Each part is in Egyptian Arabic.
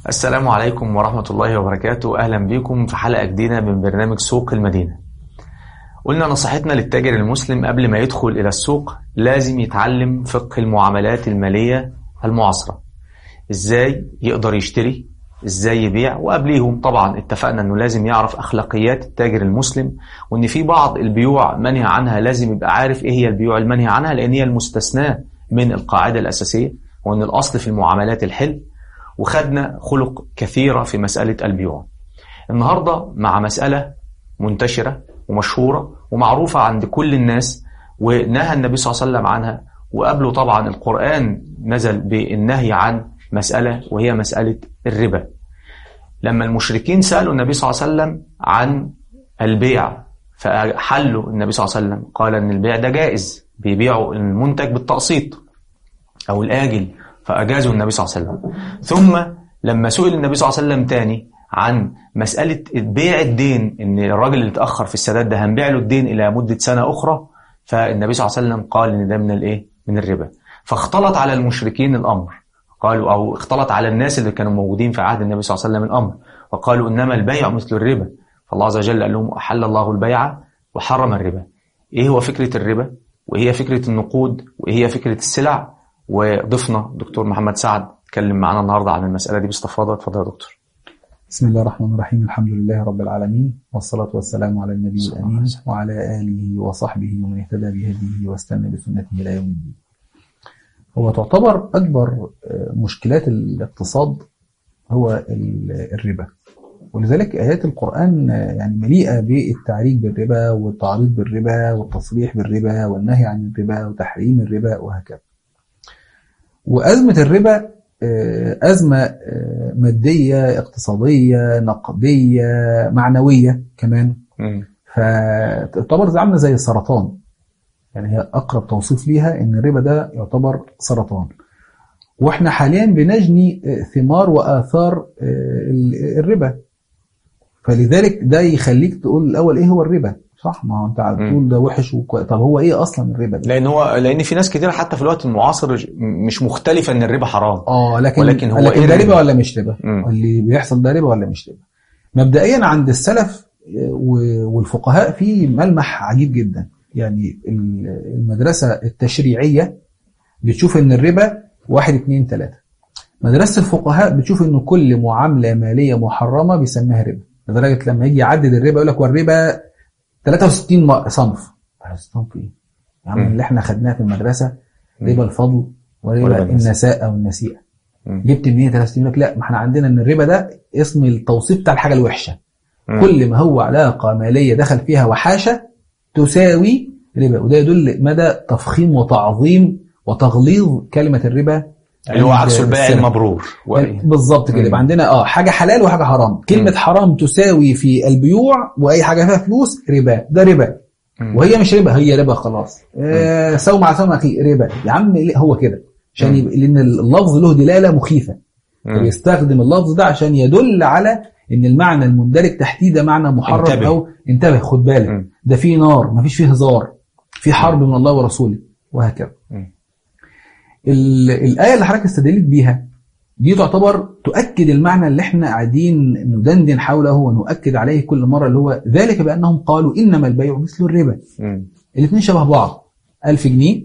السلام عليكم ورحمة الله وبركاته أهلا بكم في حلقة جديدة من برنامج سوق المدينة قلنا نصيحتنا للتاجر المسلم قبل ما يدخل إلى السوق لازم يتعلم فقه المعاملات المالية المعاصرة إزاي يقدر يشتري إزاي يبيع وقبليهم طبعا اتفقنا أنه لازم يعرف أخلاقيات التاجر المسلم وأن في بعض البيوع منهي عنها لازم يبقى عارف إيه هي البيوع المنهي عنها لأن هي المستثناة من القاعدة الأساسية وأن الأصل في المعاملات الحل وخدنا خلق كثيرة في مسألة البيوع النهاردة مع مسألة منتشرة ومشهورة ومعروفة عند كل الناس ونهى النبي صلى الله عليه وسلم عنها وقبله طبعا القرآن نزل بالنهي عن مسألة وهي مسألة الربا لما المشركين سألوا النبي صلى الله عليه وسلم عن البيع فحلوا النبي صلى الله عليه وسلم قال ان البيع ده جائز بيبيعوا المنتج بالتقسيط او الاجل فأجازه النبي صلى الله عليه وسلم ثم لما سئل النبي صلى الله عليه وسلم تاني عن مسألة بيع الدين إن الراجل اللي اتأخر في السداد ده هنبيع له الدين إلى مدة سنة أخرى فالنبي صلى الله عليه وسلم قال إن ده من الإيه؟ من الربا فاختلط على المشركين الأمر قالوا أو اختلط على الناس اللي كانوا موجودين في عهد النبي صلى الله عليه وسلم الأمر وقالوا إنما البيع مثل الربا فالله عز وجل قال لهم أحل الله البيع وحرم الربا إيه هو فكرة الربا وإيه هي فكرة النقود وإيه هي فكرة السلع وضيفنا دكتور محمد سعد اتكلم معانا النهارده عن المساله دي باستفاضه اتفضل يا دكتور بسم الله الرحمن الرحيم الحمد لله رب العالمين والصلاة والسلام على النبي الأمين وعلى آله وصحبه ومن اهتدى بهديه واستنى بسنته إلى يوم الدين هو تعتبر أكبر مشكلات الاقتصاد هو الربا ولذلك آيات القرآن يعني مليئة بالتعريج بالربا والتعريض بالربا والتصريح بالربا والنهي عن الربا وتحريم الربا وهكذا وأزمة الربا أزمة مادية اقتصادية نقدية معنوية كمان فتعتبر زي عاملة زي السرطان يعني هي أقرب توصيف ليها إن الربا ده يعتبر سرطان وإحنا حاليا بنجني ثمار وآثار الربا فلذلك ده يخليك تقول الأول إيه هو الربا صح ما هو انت بتقول ده وحش وكو... طب هو ايه اصلا الربا ده؟ لان هو لان في ناس كتير حتى في الوقت المعاصر مش مختلفه ان الربا حرام اه لكن ولكن هو لكن إيه ده الربا؟ ربا ولا مش ربا؟ مم. اللي بيحصل ده ربا ولا مش ربا؟ مبدئيا عند السلف و- والفقهاء في ملمح عجيب جدا يعني ال- المدرسه التشريعيه بتشوف ان الربا واحد اتنين تلاته مدرسه الفقهاء بتشوف ان كل معامله ماليه محرمه بيسميها ربا لدرجه لما يجي يعدد الربا يقول لك والربا 63 م- صنف صنف ايه؟ يا عم مم. اللي احنا خدناه في المدرسه مم. ربا الفضل وربا وربا النسيئة. النساء او النسيئه مم. جبت منين 63 يقول لك لا ما احنا عندنا ان الربا ده اسم التوصيف بتاع الحاجه الوحشه مم. كل ما هو علاقه ماليه دخل فيها وحاشه تساوي ربا وده يدل مدى تفخيم وتعظيم وتغليظ كلمه الربا اللي هو عند عكس البيع السلف. المبرور و- بالظبط كده مم. يبقى عندنا اه حاجه حلال وحاجه حرام كلمه مم. حرام تساوي في البيوع واي حاجه فيها فلوس ربا ده ربا مم. وهي مش ربا هي ربا خلاص آه سوم على سوم اخي ربا يا عم ليه هو كده عشان مم. يبقى لان اللفظ له دلاله مخيفه مم. فبيستخدم اللفظ ده عشان يدل على ان المعنى المندرج تحتيه ده معنى محرم انتبه. او انتبه خد بالك مم. ده فيه نار مفيش فيه هزار في حرب من الله ورسوله وهكذا مم. ال- الآية اللي حضرتك استدلت بيها دي تعتبر تؤكد المعنى اللي احنا قاعدين ندندن حوله ونؤكد عليه كل مرة اللي هو ذلك بأنهم قالوا إنما البيع مثل الربا مم. الاثنين شبه بعض 1000 جنيه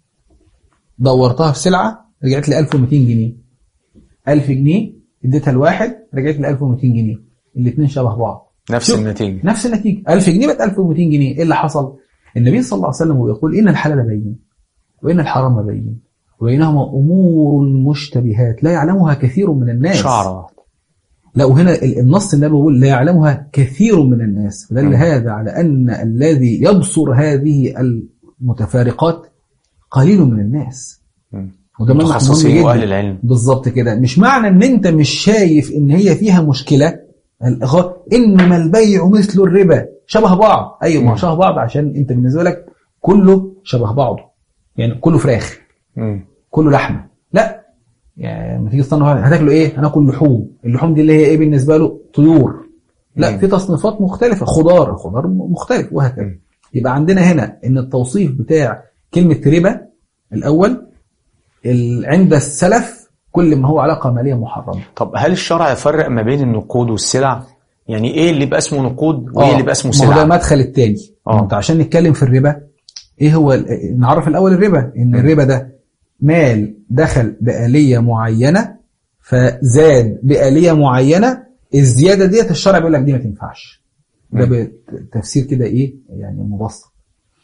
دورتها في سلعة رجعت لي 1200 جنيه 1000 جنيه اديتها لواحد رجعت لي 1200 جنيه الاثنين شبه بعض نفس شوف. النتيجه نفس النتيجة 1000 جنيه بقت 1200 جنيه ايه اللي حصل النبي صلى الله عليه وسلم هو يقول إن الحلال بين وإن الحرام بين وبينهما أمور مشتبهات لا يعلمها كثير من الناس شعره واحده لا وهنا ال- النص النبوي بيقول لا يعلمها كثير من الناس فدل مم. هذا على أن الذي يبصر هذه المتفارقات قليل من الناس مم. وده ملمح مهم متخصصين جدا. واهل العلم بالظبط كده مش معنى ان انت مش شايف ان هي فيها مشكله الإخوة، انما البيع مثل الربا شبه بعض ايوه ما هو مم. شبه بعض عشان انت بالنسبه لك كله شبه بعضه يعني كله فراخ مم. كله لحمه لا يعني لما تيجي تصنف هتاكلوا ايه هناكل لحوم اللحوم دي اللي هي ايه بالنسبه له طيور لا مم. في تصنيفات مختلفه خضار الخضار مختلف وهكذا مم. يبقى عندنا هنا ان التوصيف بتاع كلمه ربا الاول ال- عند السلف كل ما هو علاقه ماليه محرمه طب هل الشرع يفرق ما بين النقود والسلع يعني ايه اللي يبقى اسمه نقود وايه آه، اللي يبقى اسمه ما هو ده سلع المدخل التاني آه. انت عشان نتكلم في الربا ايه هو ال- نعرف الاول الربا ان الربا ده مال دخل بآلية معينة فزاد بآلية معينة الزيادة ديت الشرع بيقول لك دي ما تنفعش ده بتفسير كده ايه يعني مبسط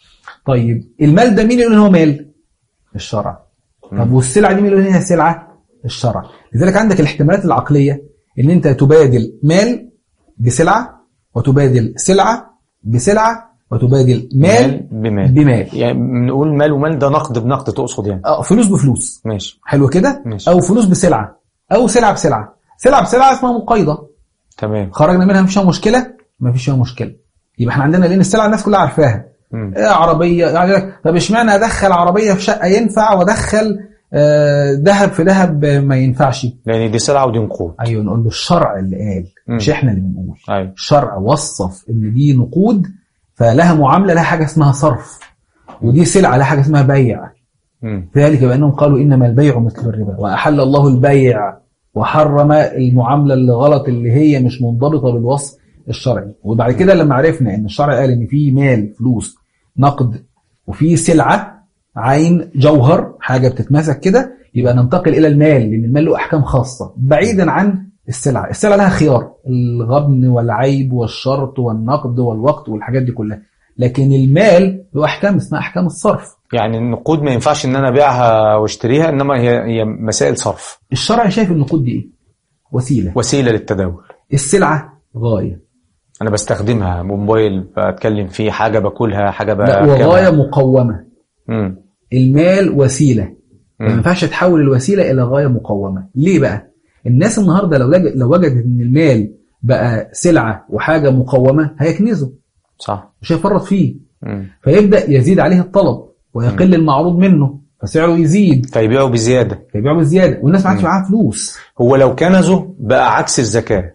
طيب المال ده مين يقول ان هو مال الشرع طب والسلعة دي مين يقول انها سلعة الشرع لذلك عندك الاحتمالات العقلية ان انت تبادل مال بسلعة وتبادل سلعة بسلعة وتبادل مال بمال بمال يعني بنقول مال ومال ده نقد بنقد تقصد يعني اه فلوس بفلوس ماشي حلو كده ماشي. او فلوس بسلعة او سلعة بسلعة سلعة بسلعة اسمها مقايضة تمام خرجنا منها مفيش فيها مشكلة مفيش فيها مشكلة يبقى احنا عندنا لان السلعة الناس كلها عارفاها مم. إيه عربية يعني لك طب اشمعنى ادخل عربية في شقة ينفع وادخل آه، ذهب في ذهب ما ينفعش لان دي سلعه ودي نقود ايوه نقول له الشرع اللي قال مم. مش احنا اللي بنقول ايوه الشرع وصف ان دي نقود فلها معامله لها حاجه اسمها صرف ودي سلعه لها حاجه اسمها بيع مم. ذلك بانهم قالوا انما البيع مثل الربا واحل الله البيع وحرم المعامله اللي غلط اللي هي مش منضبطه بالوصف الشرعي وبعد كده لما عرفنا ان الشرع قال ان في مال فلوس نقد وفي سلعه عين جوهر حاجه بتتمسك كده يبقى ننتقل الى المال لان المال له احكام خاصه بعيدا عن السلعه السلعه لها خيار الغبن والعيب والشرط والنقد والوقت والحاجات دي كلها لكن المال له احكام اسمها احكام الصرف يعني النقود ما ينفعش ان انا ابيعها واشتريها انما هي هي مسائل صرف الشرع شايف النقود دي ايه وسيله وسيله للتداول السلعه غايه انا بستخدمها موبايل بتكلم فيه حاجه باكلها حاجه لا بركبها. وغايه مقومه مم. المال وسيله ما مم. ينفعش تحول الوسيله الى غايه مقومه ليه بقى الناس النهارده لو لج- لو وجدت ان المال بقى سلعه وحاجه مقومه هيكنزه صح مش هيفرط فيه مم. فيبدا يزيد عليه الطلب ويقل المعروض منه فسعره يزيد فيبيعوا بزياده فيبيعه بالزياده والناس ما عادش معاها فلوس هو لو كنزوا بقى عكس الزكاه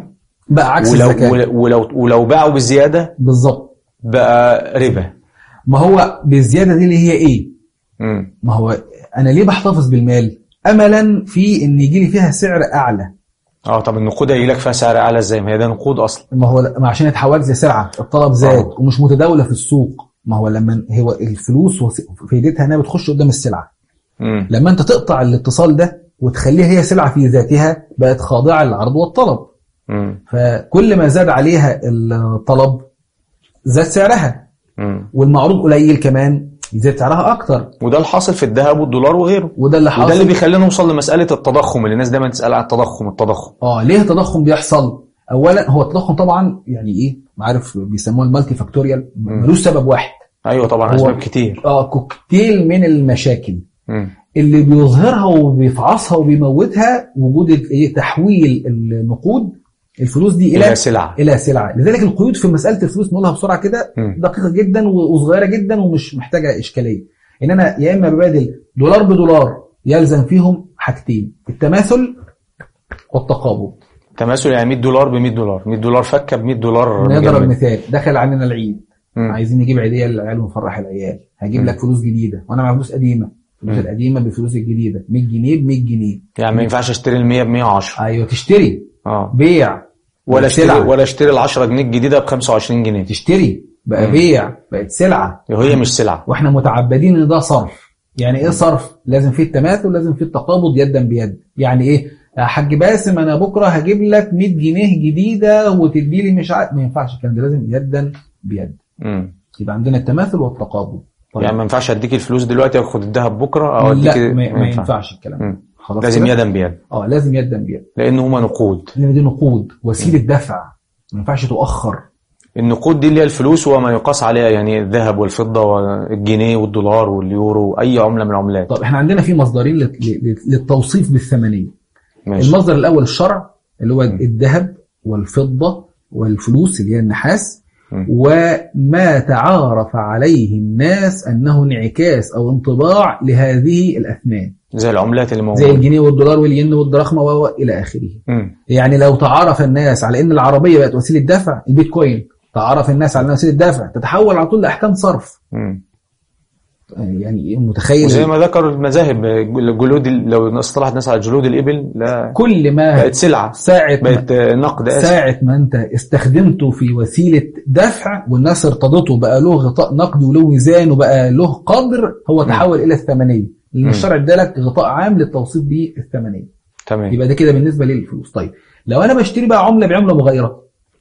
بقى عكس ولو الزكاه ولو ولو, ولو باعوا بزياده بالظبط بقى ربا ما هو بالزياده دي اللي هي ايه مم. ما هو انا ليه بحتفظ بالمال املا في ان يجي لي فيها سعر اعلى اه طب النقود هيجي لك فيها سعر اعلى ازاي ما هي ده نقود اصلا ما هو ما عشان اتحولت لسلعه الطلب زاد آه. ومش متداوله في السوق ما هو لما هو الفلوس وس- فايدتها انها بتخش قدام السلعه مم. لما انت تقطع الاتصال ده وتخليها هي سلعه في ذاتها بقت خاضعه للعرض والطلب مم. فكل ما زاد عليها الطلب زاد سعرها مم. والمعروض قليل كمان يزيد سعرها اكتر وده الحاصل في الذهب والدولار وغيره وده اللي وده اللي حاصل بيخلينا نوصل لمساله التضخم اللي الناس دايما تسال عن التضخم التضخم اه ليه التضخم بيحصل اولا هو التضخم طبعا يعني ايه عارف بيسموه المالتي فاكتوريال ملوش سبب واحد ايوه طبعا هو- اسباب كتير اه كوكتيل من المشاكل مم. اللي بيظهرها وبيفعصها وبيموتها وجود ايه تحويل النقود الفلوس دي الى الى سلعه الى سلعه لذلك القيود في مساله الفلوس نقولها بسرعه كده مم. دقيقه جدا وصغيره جدا ومش محتاجه اشكاليه ان انا يا اما ببادل دولار بدولار يلزم فيهم حاجتين التماثل والتقابض تماثل يعني 100 دولار ب 100 دولار 100 دولار فكه ب 100 دولار نضرب مجمد. مثال دخل علينا العيد مم. عايزين نجيب عيديه للعيال ونفرح العيال هجيب مم. لك فلوس جديده وانا معايا فلوس قديمه الفلوس مم. القديمه بالفلوس الجديده 100 جنيه ب 100 جنيه يعني ما ينفعش اشتري ال 100 ب 110 ايوه تشتري اه بيع ولا اشتري سلعة. ولا اشتري ال 10 جنيه الجديده ب 25 جنيه تشتري بقى مم. بيع بقت سلعه وهي مش سلعه واحنا متعبدين ان ده صرف يعني ايه صرف لازم فيه التماثل لازم فيه التقابض يدا بيد يعني ايه يا حاج باسم انا بكره هجيب لك 100 جنيه جديده وتدي لي مش عارف ما ينفعش الكلام ده لازم يدا بيد مم. يبقى عندنا التماثل والتقابض طيب. يعني ما ينفعش اديك الفلوس دلوقتي واخد الذهب بكره او اديك لا ما, ما ينفعش الكلام ده مم. خلاص لازم كده؟ يدا بيد اه لازم يدا بيد لان هما نقود لان دي نقود وسيله دفع ما ينفعش تؤخر النقود دي اللي هي الفلوس وما يقاس عليها يعني الذهب والفضه والجنيه والدولار واليورو اي عمله من العملات طب احنا عندنا في مصدرين لل- لل- للتوصيف بالثمنيه ماشي المصدر الاول الشرع اللي هو الذهب والفضه والفلوس اللي هي النحاس مم. وما تعارف عليه الناس انه انعكاس او انطباع لهذه الاثمان زي العملات اللي زي موجوده الجنيه والدولار والين والدراخمه و الى اخره مم. يعني لو تعارف الناس على ان العربيه بقت وسيله دفع البيتكوين تعرف الناس على انها وسيله دفع تتحول على طول لاحكام صرف مم. يعني متخيل وزي ما ذكر المذاهب جلود ال- لو اصطلحت الناس على جلود الإبل لا كل ما بقت سلعة ساعة ما بقت نقد آسف ساعة ما انت استخدمته في وسيلة دفع والناس ارتضته بقى له غطاء نقدي وله ميزان وبقى له قدر هو تحول الى الثمنية لان مم. الشرع ادالك غطاء عام للتوصيف بالثمنية تمام يبقى ده كده بالنسبة للفلوس طيب لو انا بشتري بقى عملة بعملة مغايرة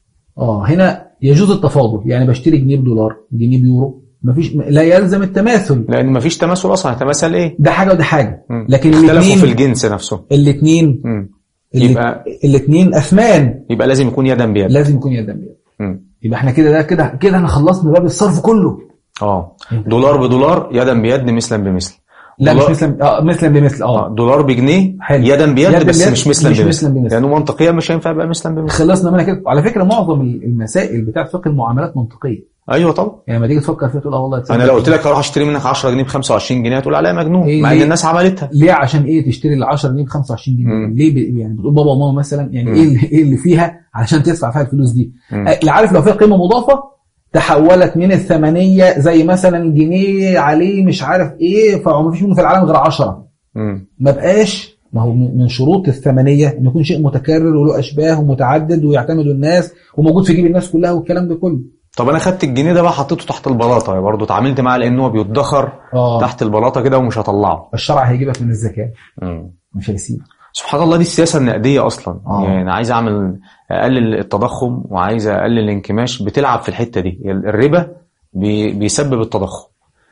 اه هنا يجوز التفاضل يعني بشتري جنيه بدولار جنيه بيورو مفيش لا يلزم التماثل لأن مفيش تماثل أصلا هتماثل إيه؟ ده حاجة وده حاجة مم. لكن اختلفوا في الاثنين الجنس نفسه الاثنين مم. يبقى الاثنين اثمان يبقى لازم يكون يدا بيد لازم يكون يدا بيد مم. يبقى احنا كده ده كده كده احنا خلصنا باب الصرف كله اه دولار بدولار يدا بيد مثلا بمثل لا مش دولار- مثلا اه مثلا بمثل آه، اه دولار بجنيه حلو. يدا بيد يدا بس بيد مش مثلا مش بمثل مثلاً بمثل. لانه منطقيا مش هينفع يبقى مثلا بمثل خلصنا منها كده على فكره معظم المسائل بتاعت فقه المعاملات منطقيه ايوه طبعا يعني لما تيجي تفكر فيها تقول اه والله تصدق انا لو قلت لك هروح اشتري منك 10 جنيه ب 25 جنيه هتقول عليا مجنون إيه مع ان ليه؟ الناس عملتها ليه عشان ايه تشتري ال 10 جنيه ب 25 جنيه مم. ليه ب... يعني بتقول بابا وماما مثلا يعني مم. ايه اللي, ايه اللي فيها علشان تدفع فيها الفلوس دي مم. آه، لا عارف لو فيها قيمه مضافه تحولت من الثمنيه زي مثلا جنيه عليه مش عارف ايه فما فيش منه في العالم غير 10 مم. ما بقاش ما هو من من شروط الثمنيه ان يكون شيء متكرر وله اشباه ومتعدد ويعتمد الناس وموجود في جيب الناس كلها والكلام ده كله طب انا خدت الجنيه ده بقى حطيته تحت البلاطه برضه اتعاملت معاه لان هو بيدخر اه تحت البلاطه كده ومش هطلعه الشرع هيجيبك من الزكاه مم. مش هيسيبك سبحان الله دي السياسه النقديه اصلا آه. يعني انا عايز اعمل اقلل التضخم وعايز اقلل الانكماش بتلعب في الحته دي الربا بي بيسبب التضخم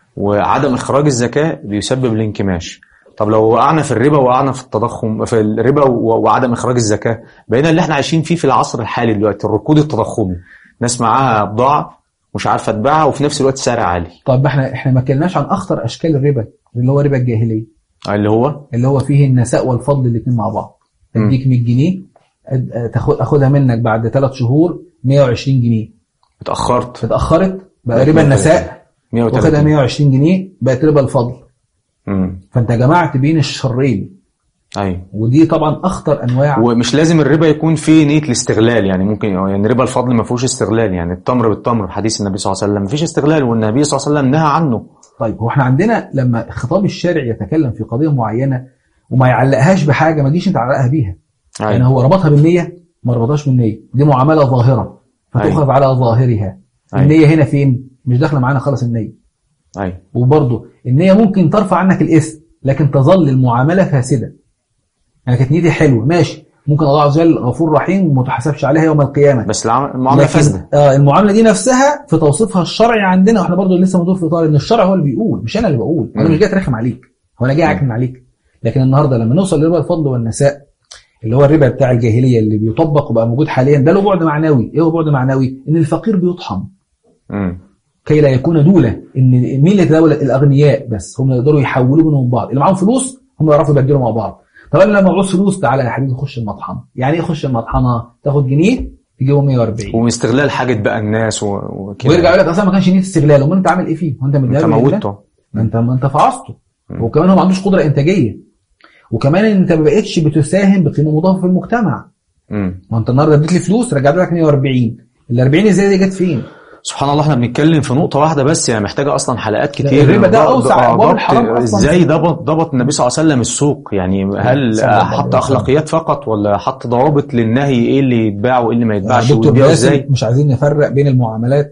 وعدم اخراج الزكاه بيسبب الانكماش طب لو وقعنا في الربا وقعنا في التضخم في الربا و- وعدم اخراج الزكاه بقينا اللي احنا عايشين فيه في العصر الحالي دلوقتي الركود التضخمي ناس معاها بضاعه مش عارفه تبيعها وفي نفس الوقت سعر عالي طب احنا احنا ما اتكلمناش عن اخطر اشكال الربا اللي هو ربا الجاهليه اللي هو اللي هو فيه النساء والفضل الاثنين مع بعض مم. اديك 100 جنيه أد- تاخد اخدها منك بعد ثلاث شهور 120 جنيه اتاخرت اتاخرت بقى ربا النساء واخدها 130 120 جنيه بقت ربا الفضل امم فانت جمعت بين الشرين ايوه ودي طبعا اخطر انواع ومش لازم الربا يكون فيه نيه الاستغلال يعني ممكن يعني ربا الفضل ما فيهوش استغلال يعني التمر بالتمر حديث النبي صلى الله عليه وسلم ما فيش استغلال والنبي صلى الله عليه وسلم نهى عنه طيب هو احنا عندنا لما خطاب الشارع يتكلم في قضيه معينه وما يعلقهاش بحاجه ما تجيش انت تعلقها بيها يعني ايوه هو ربطها بالنيه ما ربطهاش بالنيه دي معامله ظاهره فتؤخذ أيوة. على ظاهرها أيوة. النيه هنا فين مش داخله معانا خالص النيه ايوه وبرضه النيه ممكن ترفع عنك الاسم لكن تظل المعامله فاسده يعني كانت نيتي حلوه ماشي ممكن الله عز وجل غفور رحيم وما تحاسبش عليها يوم القيامه بس العم- المعامله لكن فاسده آه المعامله دي نفسها في توصيفها الشرعي عندنا واحنا برضه لسه موجود في اطار ان الشرع هو اللي بيقول مش انا اللي بقول انا مم. مش جاي اترخم عليك هو انا جاي اعكن عليك لكن النهارده لما نوصل لربا الفضل والنساء اللي هو الربا بتاع الجاهليه اللي بيطبق وبقى موجود حاليا ده له بعد معنوي ايه هو بعد معنوي ان الفقير بيطحن امم كي لا يكون دولة ان مين اللي يتداول الاغنياء بس هم يقدروا يحولوا بينهم بعض اللي معاهم فلوس هم يعرفوا يبدلوا مع بعض طب انا لما معوز فلوس تعالى يا حبيبي خش المطحنه يعني ايه خش المطحنه تاخد جنيه تجيبه 140 واستغلال حاجه بقى الناس و- وكده ويرجع يقول لك اصلا ما كانش نيه استغلال امال انت عامل ايه فيه؟ هو انت انت مديها له لله؟ موتته ما انت ما انت فعصته مم. وكمان هو ما عندوش قدره انتاجيه وكمان انت ما بقتش بتساهم بقيمه مضافه في المجتمع امم ما انت النهارده اديت لي فلوس رجعت لك 140 ال 40 ازاي دي جت فين؟ سبحان الله احنا بنتكلم في نقطه واحده بس يعني محتاجه اصلا حلقات كتير الربا ده ضبط- أوسع آه، أبواب ضبط الحرام أصلاً. ازاي ضبط ضبط النبي صلى الله عليه وسلم السوق يعني هل صلى الله عليه حط وسلم. اخلاقيات فقط ولا حط ضوابط للنهي ايه اللي يتباع وايه اللي ما يتباعش دكتور ويبيعه باسم ازاي مش عايزين نفرق بين المعاملات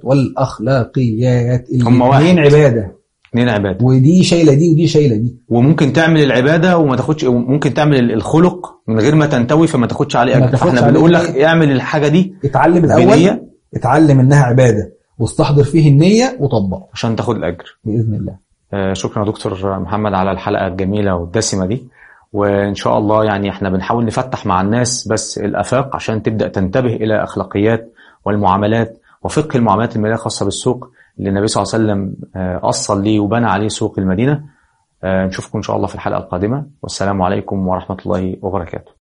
والاخلاقيات هم واحد. الاثنين عباده اتنين عباده ودي شايله دي ودي شايله دي وممكن تعمل العباده وما تاخدش ممكن تعمل الخلق من غير ما تنتوي فما تاخدش عليه ما اجر تاخدش فاحنا عليه بنقول لك أجر. اعمل الحاجه دي اتعلم الاول بنيه اتعلم انها عباده واستحضر فيه النيه وطبقه عشان تاخد الاجر باذن الله آه، شكرا يا دكتور محمد على الحلقة الجميلة والدسمة دي وإن شاء الله يعني احنا بنحاول نفتح مع الناس بس الآفاق عشان تبدأ تنتبه إلى أخلاقيات والمعاملات وفقه المعاملات المالية الخاصة بالسوق اللي النبي صلى الله عليه وسلم آه، أصل ليه وبنى عليه سوق المدينة آه، نشوفكم إن شاء الله في الحلقة القادمة والسلام عليكم ورحمة الله وبركاته